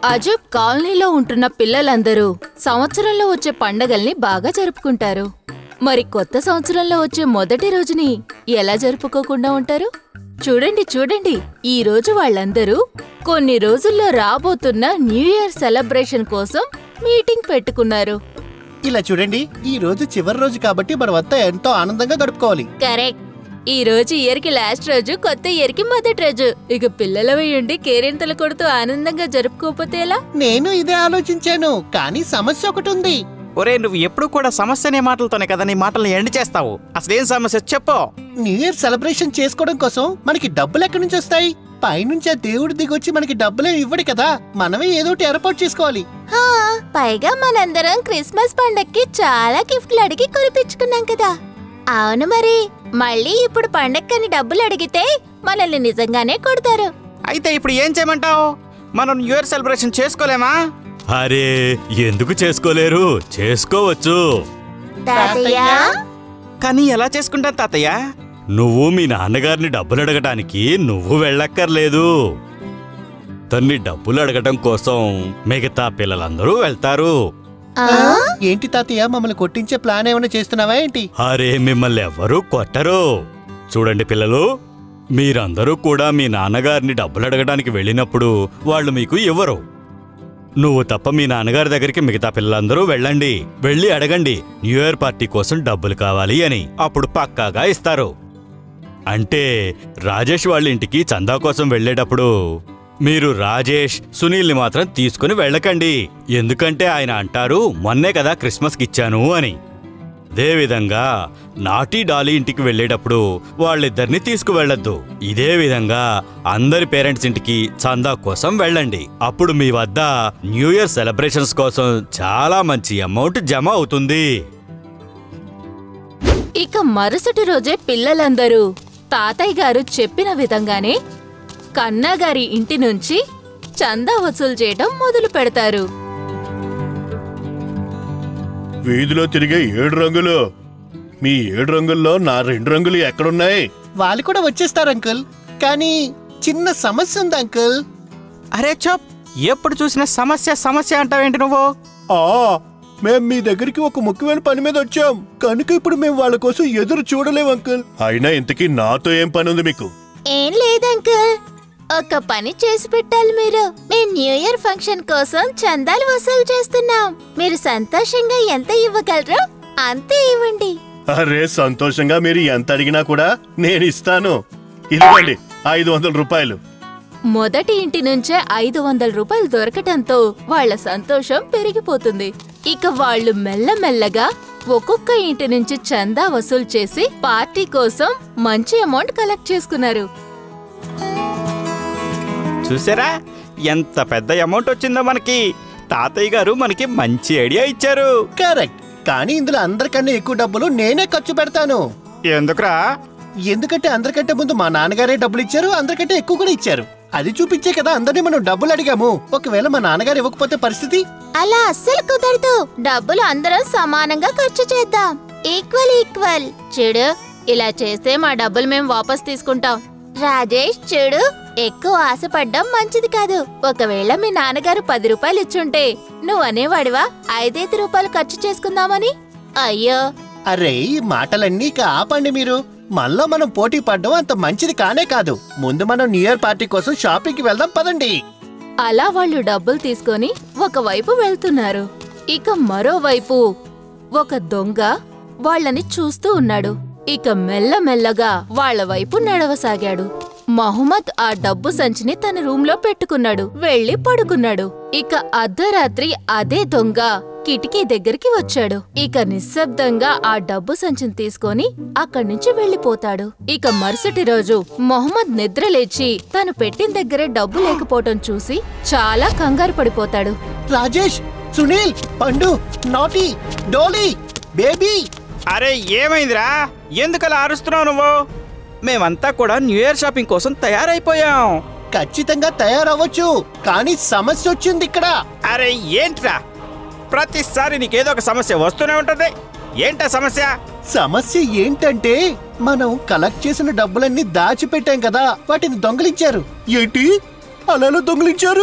అజబ్ కాలనీలో ఉంటున్న పిల్లలందరూ సంవత్సరంలో వచ్చే పండగల్ని బాగా జరుపుకుంటారు మరి కొత్త సంవత్సరంలో వచ్చే మొదటి రోజుని ఎలా జరుపుకోకుండా ఉంటారు చూడండి చూడండి ఈ రోజు వాళ్ళందరూ కొన్ని రోజుల్లో రాబోతున్న న్యూ ఇయర్ సెలబ్రేషన్ కోసం మీటింగ్ పెట్టుకున్నారు ఇలా చూడండి ఈ రోజు చివరి రోజు కాబట్టి మనమంతా ఎంతో ఆనందంగా గడుపుకోవాలి కరెక్ట్ ఈ రోజు ఇయర్ కి లాస్ట్ రోజు కొత్త ఇయర్ కి మొదటి రోజు ఇక పిల్లలవి ఉండి కేరింతలు కొడుతూ ఆనందంగా జరుపుకోకపోతే ఎలా నేను ఇదే ఆలోచించాను కానీ సమస్య ఒకటి ఉంది ఒరే నువ్వు ఎప్పుడు కూడా సమస్య అనే మాటలతోనే కదా నీ మాటల్ని ఎండ్ చేస్తావు అసలేం సమస్య చెప్పు న్యూ ఇయర్ సెలబ్రేషన్ చేసుకోవడం కోసం మనకి డబ్బులు ఎక్కడి నుంచి వస్తాయి పైనుంచి ఆ దేవుడు దిగొచ్చి మనకి డబ్బులే ఇవ్వడు కదా మనమే ఏదో ఒకటి ఏర్పాటు చేసుకోవాలి హా, పైగా మనందరం క్రిస్మస్ పండక్కి చాలా గిఫ్ట్లు అడిగి కొనిపించుకున్నాం కదా అవును మరి మళ్ళీ ఇప్పుడు పండక్కని డబ్బులు అడిగితే మనల్ని నిజంగానే కొడతారు అయితే ఇప్పుడు ఏం చేయమంటావు మనం న్యూ ఇయర్ సెలబ్రేషన్ చేసుకోలేమా అరే ఎందుకు చేసుకోలేరు చేసుకోవచ్చు తాతయ్య? కానీ ఎలా చేసుకుంటాను తాతయ్య నువ్వు మీ నాన్నగారిని డబ్బులు అడగటానికి నువ్వు వెళ్ళక్కర్లేదు తన్ని డబ్బులు అడగటం కోసం మిగతా పిల్లలందరూ వెళ్తారు ఏంటి తాతయ్య మమ్మల్ని కొట్టించే ప్లాన్ ఏమైనా చేస్తున్నావా ఏంటి అరే మిమ్మల్ని ఎవ్వరూ కొట్టరు చూడండి పిల్లలు మీరందరూ కూడా మీ నాన్నగారిని డబ్బులు అడగడానికి వెళ్ళినప్పుడు వాళ్ళు మీకు ఇవ్వరు నువ్వు తప్ప మీ నాన్నగారి దగ్గరికి మిగతా పిల్లలందరూ వెళ్ళండి వెళ్ళి అడగండి న్యూ ఇయర్ పార్టీ కోసం డబ్బులు కావాలి అని అప్పుడు పక్కాగా ఇస్తారు అంటే రాజేష్ వాళ్ళ ఇంటికి చందా కోసం వెళ్ళేటప్పుడు మీరు రాజేష్ సునీల్ని మాత్రం తీసుకుని వెళ్ళకండి ఎందుకంటే ఆయన అంటారు మొన్నే కదా క్రిస్మస్కి ఇచ్చాను అని అదేవిధంగా నాటీ డాలీ ఇంటికి వెళ్ళేటప్పుడు వాళ్ళిద్దరిని తీసుకువెళ్ళొద్దు ఇదే విధంగా అందరి పేరెంట్స్ ఇంటికి చందా కోసం వెళ్ళండి అప్పుడు మీ వద్ద న్యూ ఇయర్ సెలబ్రేషన్స్ కోసం చాలా మంచి అమౌంట్ జమ అవుతుంది ఇక మరుసటి రోజే పిల్లలందరూ తాతయ్య గారు చెప్పిన విధంగానే కన్నాగారి ఇంటి నుంచి చందా వసూలు చేయడం మొదలు పెడతారు వీధిలో తిరిగే ఏడు రంగులు మీ ఏడు రంగుల్లో నా రెండు రంగులు ఎక్కడున్నాయి వాళ్ళు కూడా వచ్చేస్తారు అంకుల్ కానీ చిన్న సమస్య ఉంది అంకుల్ అరే చప్ ఎప్పుడు చూసినా సమస్య సమస్య అంటావేంటి నువ్వు ఆ మేం మీ దగ్గరికి ఒక ముఖ్యమైన పని మీద వచ్చాం కనుక ఇప్పుడు మేము వాళ్ళ కోసం ఎదురు చూడలేం అంకుల్ అయినా ఇంతకీ నాతో ఏం పని ఉంది మీకు ఏం లేదు అంకుల్ ఒక పని చేసి పెట్టాలి మీరు మేము న్యూ ఇయర్ ఫంక్షన్ కోసం చందాలు వసూలు చేస్తున్నాం మీరు సంతోషంగా ఎంత ఇవ్వగలరో అంతే ఇవ్వండి అరే సంతోషంగా మీరు ఎంత అడిగినా కూడా నేను ఇస్తాను ఇదిగోండి ఐదు వందల రూపాయలు మొదటి ఇంటి నుంచే ఐదు వందల రూపాయలు దొరకటంతో వాళ్ళ సంతోషం పెరిగిపోతుంది ఇక వాళ్ళు మెల్లమెల్లగా ఒక్కొక్క ఇంటి నుంచి చందా వసూలు చేసి పార్టీ కోసం మంచి అమౌంట్ కలెక్ట్ చేసుకున్నారు చూసారా ఎంత పెద్ద అమౌంట్ వచ్చిందో మనకి తాతయ్య గారు మనకి మంచి ఐడియా ఇచ్చారు కరెక్ట్ కానీ ఇందులో అందరికన్నా ఎక్కువ డబ్బులు నేనే ఖర్చు పెడతాను ఎందుకురా ఎందుకంటే అందరికంటే ముందు మా నాన్నగారే డబ్బులు ఇచ్చారు అందరికంటే ఎక్కువ కూడా ఇచ్చారు అది చూపించే కదా అందరినీ మనం డబ్బులు అడిగాము ఒకవేళ మా నాన్నగారు ఇవ్వకపోతే పరిస్థితి అలా అస్సలు కుదరదు డబ్బులు అందరం సమానంగా ఖర్చు చేద్దాం ఈక్వల్ ఈక్వల్ చూడు ఇలా చేస్తే మా డబ్బులు మేము వాపస్ తీసుకుంటాం రాజేష్ చూడు ఎక్కువ ఆశపడ్డం మంచిది కాదు ఒకవేళ మీ నాన్నగారు పది రూపాయలు ఇచ్చుంటే నువ్వు అనేవాడివా ఐదైదు రూపాయలు ఖర్చు చేసుకుందామని అయ్యో అరే ఈ మాటలన్నీ ఇక ఆపండి మీరు మనలో మనం పోటీ పడ్డం అంత మంచిది కానే కాదు ముందు మనం న్యూ ఇయర్ పార్టీ కోసం షాపింగ్కి వెళ్దాం పదండి అలా వాళ్ళు డబ్బులు తీసుకొని ఒకవైపు వెళ్తున్నారు ఇక మరోవైపు ఒక దొంగ వాళ్ళని చూస్తూ ఉన్నాడు ఇక మెల్లమెల్లగా వాళ్ళ వైపు నడవసాగాడు మహమ్మద్ ఆ డబ్బు సంచిని తన రూంలో పెట్టుకున్నాడు వెళ్లి పడుకున్నాడు ఇక అర్ధరాత్రి అదే దొంగ కిటికీ దగ్గరికి వచ్చాడు ఇక నిశ్శబ్దంగా ఆ డబ్బు సంచిని తీసుకొని అక్కడి నుంచి వెళ్లిపోతాడు ఇక మరుసటి రోజు మొహమ్మద్ నిద్రలేచి తను పెట్టిన దగ్గరే డబ్బు లేకపోవటం చూసి చాలా కంగారు పడిపోతాడు రాజేష్ సునీల్ పండు నాటి డోలీ బేబీ అరే ఏమైందిరా ఎందుకలా అరుస్తున్నావు నువ్వు మేమంతా కూడా న్యూ ఇయర్ షాపింగ్ కోసం తయారైపోయాం ఖచ్చితంగా తయారవ్వచ్చు కానీ సమస్య వచ్చింది ఇక్కడ అరే ఏంట్రా ప్రతిసారి నీకేదో ఒక సమస్య వస్తూనే ఉంటది ఏంటా సమస్య సమస్య ఏంటంటే మనం కలెక్ట్ చేసిన డబ్బులన్నీ దాచిపెట్టాం కదా వాటిని దొంగలించారు ఏంటి అలా దొంగిలించారు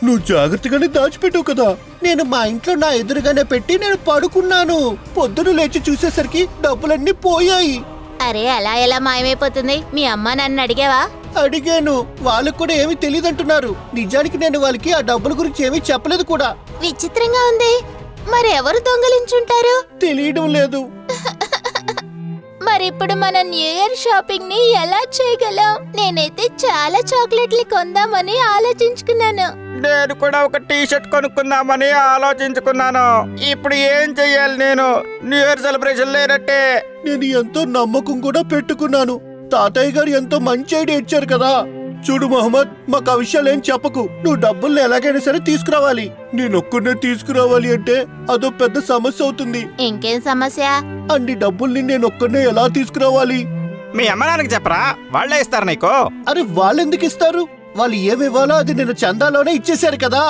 నువ్వు జాగ్రత్తగానే దాచిపెట్టావు కదా నేను మా ఇంట్లో నా ఎదురుగానే పెట్టి నేను పడుకున్నాను పొద్దున లేచి చూసేసరికి డబ్బులన్నీ పోయాయి అరే అలా ఎలా మాయమైపోతుంది మీ అమ్మ నన్ను అడిగావా అడిగాను వాళ్ళకు కూడా ఏమీ తెలియదంటున్నారు నిజానికి నేను వాళ్ళకి ఆ డబ్బుల గురించి ఏమీ చెప్పలేదు కూడా విచిత్రంగా ఉంది మరి ఎవరు దొంగలించుంటారు తెలియడం లేదు మరి ఇప్పుడు మన న్యూ ఇయర్ షాపింగ్ ని ఎలా చేయగలం నేనైతే చాలా చాక్లెట్లు కొందామని ఆలోచించుకున్నాను నేను కూడా ఒక టీ షర్ట్ కొనుక్కుందామని ఆలోచించుకున్నాను ఇప్పుడు ఏం చెయ్యాలి నేను న్యూ ఇయర్ సెలబ్రేషన్ లేనట్టే నేను ఎంతో నమ్మకం కూడా పెట్టుకున్నాను తాతయ్య గారు ఎంతో మంచి ఐడియా ఇచ్చారు కదా చూడు మహమ్మద్ మాకు ఆ విషయాలు ఏం చెప్పకు నువ్వు డబ్బుల్ని ఎలాగైనా సరే తీసుకురావాలి నేను ఒక్కనే తీసుకురావాలి అంటే అదో పెద్ద సమస్య అవుతుంది ఇంకేం సమస్య అన్ని డబ్బుల్ని నేను ఒక్కనే ఎలా తీసుకురావాలి మీ అమ్మ నాన్నకి చెప్పరా వాళ్ళే ఇస్తారు నీకు అరే వాళ్ళు ఎందుకు ఇస్తారు వాళ్ళు ఏమి ఇవ్వాలో అది నేను చందాలోనే ఇచ్చేశారు కదా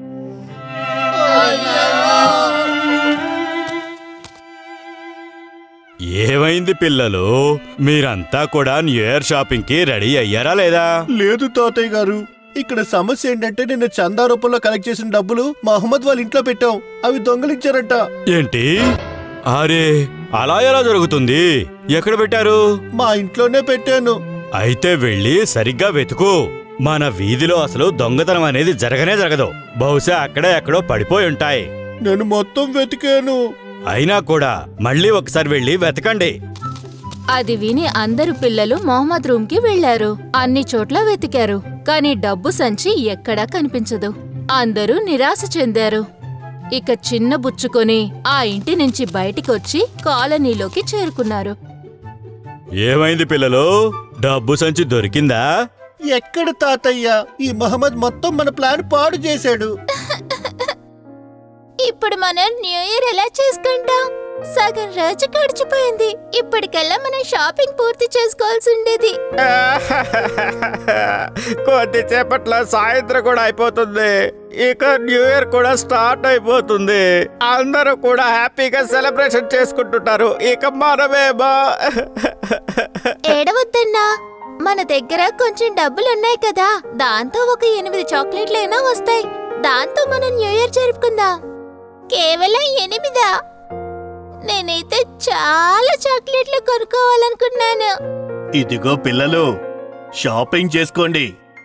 ఏమైంది పిల్లలు మీరంతా కూడా న్యూ ఇయర్ షాపింగ్ కి రెడీ అయ్యారా లేదా లేదు తాతయ్య గారు ఇక్కడ సమస్య ఏంటంటే నేను చందా రూపంలో కలెక్ట్ చేసిన డబ్బులు మహమ్మద్ వాళ్ళ ఇంట్లో పెట్టాం అవి దొంగలించారంట ఏంటి అరే అలా ఎలా జరుగుతుంది ఎక్కడ పెట్టారు మా ఇంట్లోనే పెట్టాను అయితే వెళ్ళి సరిగ్గా వెతుకు మన వీధిలో అసలు దొంగతనం అనేది జరగనే జరగదు బహుశా అక్కడే ఎక్కడో పడిపోయి ఉంటాయి నేను మొత్తం వెతికాను అయినా కూడా మళ్ళీ ఒకసారి వెళ్ళి వెతకండి అది విని అందరు పిల్లలు మొహమ్మద్ రూమ్ కి వెళ్లారు అన్ని చోట్ల వెతికారు కానీ డబ్బు సంచి ఎక్కడా కనిపించదు అందరూ నిరాశ చెందారు ఇక చిన్న బుచ్చుకొని ఆ ఇంటి నుంచి బయటికొచ్చి కాలనీలోకి చేరుకున్నారు ఏమైంది పిల్లలు డబ్బు సంచి దొరికిందా ఎక్కడ తాతయ్య ఈ మహమ్మద్ మొత్తం మన ప్లాన్ పాడు చేశాడు ఇప్పుడు మనం న్యూ ఇయర్ ఎలా చేసుకుంటాం సగం రోజు గడిచిపోయింది ఇప్పటికల్లా మనం షాపింగ్ పూర్తి చేసుకోవాల్సి ఉండేది కొద్దిసేపట్లో సాయంత్రం కూడా అయిపోతుంది ఇక న్యూ ఇయర్ కూడా స్టార్ట్ అయిపోతుంది అందరూ కూడా హ్యాపీగా సెలబ్రేషన్ చేసుకుంటుంటారు ఇక మనమేమో ఏడవద్దన్నా మన దగ్గర కొంచెం డబ్బులున్నాయి కదా దాంతో ఒక ఎనిమిది చాక్లెట్లైనా వస్తాయి దాంతో మనం న్యూ ఇయర్ జరుపుకుందాం కేవలం ఎనిమిదా నేనైతే చాలా చాక్లెట్లు కొనుక్కోవాలనుకున్నాను ఇదిగో పిల్లలు షాపింగ్ చేసుకోండి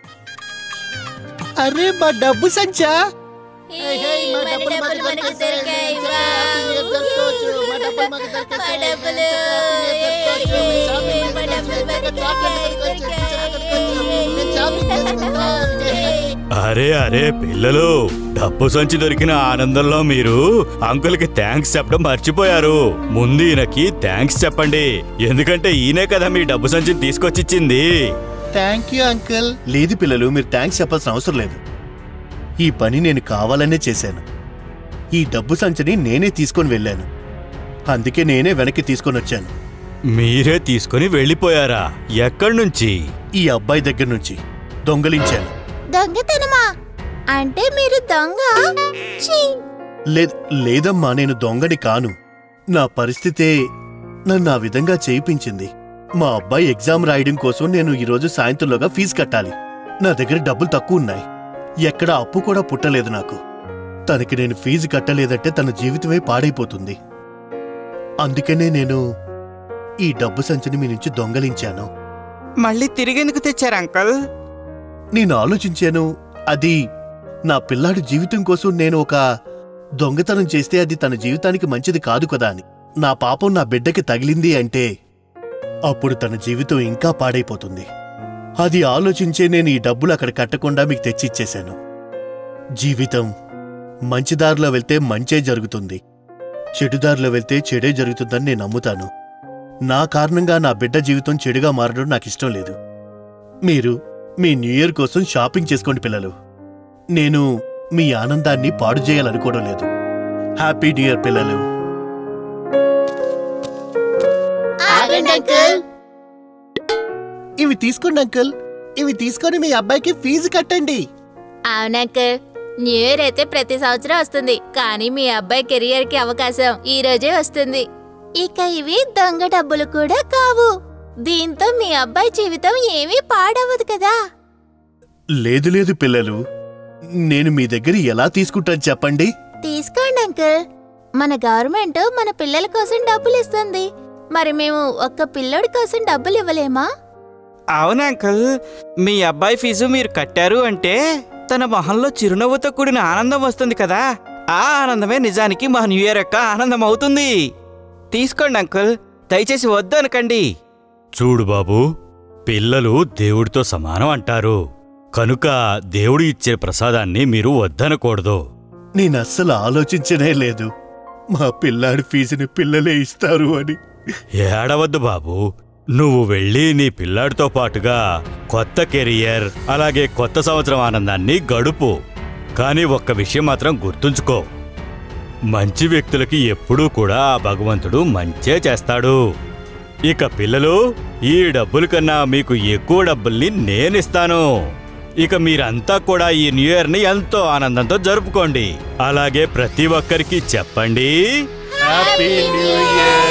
అరే మా డబ్బు సంచా హే, మా మన డబ్బులు డబ్బులు మాకు మనకు దొరికేసాయి. దొరికాయి. హ్యాపీగా జరుపుకోవచ్చు. మా డబ్బులు మాకు మా దొరికేసాయి. డబ్బులు. హ్యాపీగా జరుపుకోవచ్చు. మా డబ్బులు మనకు చాక్లెట్ కొనుక్కోవచ్చు. మేము షాపింగ్ చేసుకుంటాం. అరే అరే పిల్లలు డబ్బు సంచి దొరికిన ఆనందంలో మీరు అంకుల్కి థ్యాంక్స్ చెప్పడం మర్చిపోయారు ముందు ఈయనకి థ్యాంక్స్ చెప్పండి ఎందుకంటే ఈయనే కదా మీ డబ్బు సంచిని తీసుకొచ్చిచ్చింది థ్యాంక్ యూ అంకుల్ లేదు పిల్లలు మీరు థ్యాంక్స్ చెప్పాల్సిన అవసరం లేదు ఈ పని నేను కావాలనే చేశాను ఈ డబ్బు సంచిని నేనే తీసుకొని వెళ్ళాను అందుకే నేనే వెనక్కి తీసుకొని వచ్చాను మీరే తీసుకుని వెళ్ళిపోయారా ఎక్కడి నుంచి ఈ అబ్బాయి దగ్గర నుంచి దొంగలించాను దొంగతనమా అంటే మీరు దొంగ ఛీ! లేదు లేదమ్మా నేను దొంగని కాను నా పరిస్థితే నన్ను ఆ విధంగా చేయించింది మా అబ్బాయి ఎగ్జామ్ రాయడం కోసం నేను ఈరోజు సాయంత్రంలోగా ఫీజు కట్టాలి నా దగ్గర డబ్బులు తక్కువ ఉన్నాయి ఎక్కడ అప్పు కూడా పుట్టలేదు నాకు తనకి నేను ఫీజు కట్టలేదంటే తన జీవితమే పాడైపోతుంది అందుకనే నేను ఈ డబ్బు సంచిని మీ నుంచి దొంగలించాను మళ్ళీ తిరిగేందుకు తెచ్చారు అంకల్ నేను ఆలోచించాను అది నా పిల్లాడి జీవితం కోసం నేను ఒక దొంగతనం చేస్తే అది తన జీవితానికి మంచిది కాదు కదా అని నా పాపం నా బిడ్డకి తగిలింది అంటే అప్పుడు తన జీవితం ఇంకా పాడైపోతుంది అది ఆలోచించే నేను ఈ డబ్బులు అక్కడ కట్టకుండా మీకు తెచ్చిచ్చేశాను జీవితం మంచిదారిలో వెళ్తే మంచే జరుగుతుంది చెడుదారిలో వెళ్తే చెడే జరుగుతుందని నేను నమ్ముతాను నా కారణంగా నా బిడ్డ జీవితం చెడుగా మారడం నాకు ఇష్టం లేదు మీరు మీ న్యూ ఇయర్ కోసం షాపింగ్ చేసుకోండి పిల్లలు నేను మీ ఆనందాన్ని పాడు చేయాలనుకోవడం లేదు హ్యాపీ న్యూ ఇయర్ పిల్లలు ఆగండి అంకుల్ ఇవి తీసుకోండి అంకుల్ ఇవి తీసుకొని మీ అబ్బాయికి ఫీజు కట్టండి అవును అంకుల్ న్యూ ఇయర్ అయితే ప్రతి సంవత్సరం వస్తుంది కానీ మీ అబ్బాయి కెరియర్ కి అవకాశం ఈ రోజే వస్తుంది ఇక ఇవి దొంగ డబ్బులు కూడా కావు దీంతో మీ అబ్బాయి జీవితం ఏమీ పాడవదు కదా లేదు లేదు పిల్లలు నేను మీ దగ్గర ఎలా తీసుకుంటాను చెప్పండి తీసుకోండి అంకుల్ మన గవర్నమెంట్ మన పిల్లల కోసం డబ్బులు ఇస్తుంది మరి మేము ఒక్క పిల్లోడి కోసం డబ్బులు ఇవ్వలేమా అవును అంకుల్ మీ అబ్బాయి ఫీజు మీరు కట్టారు అంటే తన మొహంలో చిరునవ్వుతో కూడిన ఆనందం వస్తుంది కదా ఆ ఆనందమే నిజానికి మా న్యూ ఇయర్ యొక్క ఆనందం అవుతుంది తీసుకోండి అంకుల్ దయచేసి వద్దు అనకండి చూడు బాబు పిల్లలు దేవుడితో సమానం అంటారు కనుక దేవుడు ఇచ్చే ప్రసాదాన్ని మీరు వద్దనకూడదు నేను అస్సలు ఆలోచించనే లేదు మా పిల్లాడి ఫీజుని పిల్లలే ఇస్తారు అని ఏడవద్దు బాబు నువ్వు వెళ్ళి నీ పిల్లాడితో పాటుగా కొత్త కెరియర్ అలాగే కొత్త సంవత్సరం ఆనందాన్ని గడుపు కానీ ఒక్క విషయం మాత్రం గుర్తుంచుకో మంచి వ్యక్తులకి ఎప్పుడూ కూడా ఆ భగవంతుడు మంచే చేస్తాడు ఇక పిల్లలు ఈ డబ్బుల కన్నా మీకు ఎక్కువ డబ్బుల్ని నేనిస్తాను ఇక మీరంతా కూడా ఈ న్యూ ఇయర్ ని ఎంతో ఆనందంతో జరుపుకోండి అలాగే ప్రతి ఒక్కరికి చెప్పండి హ్యాపీ న్యూ ఇయర్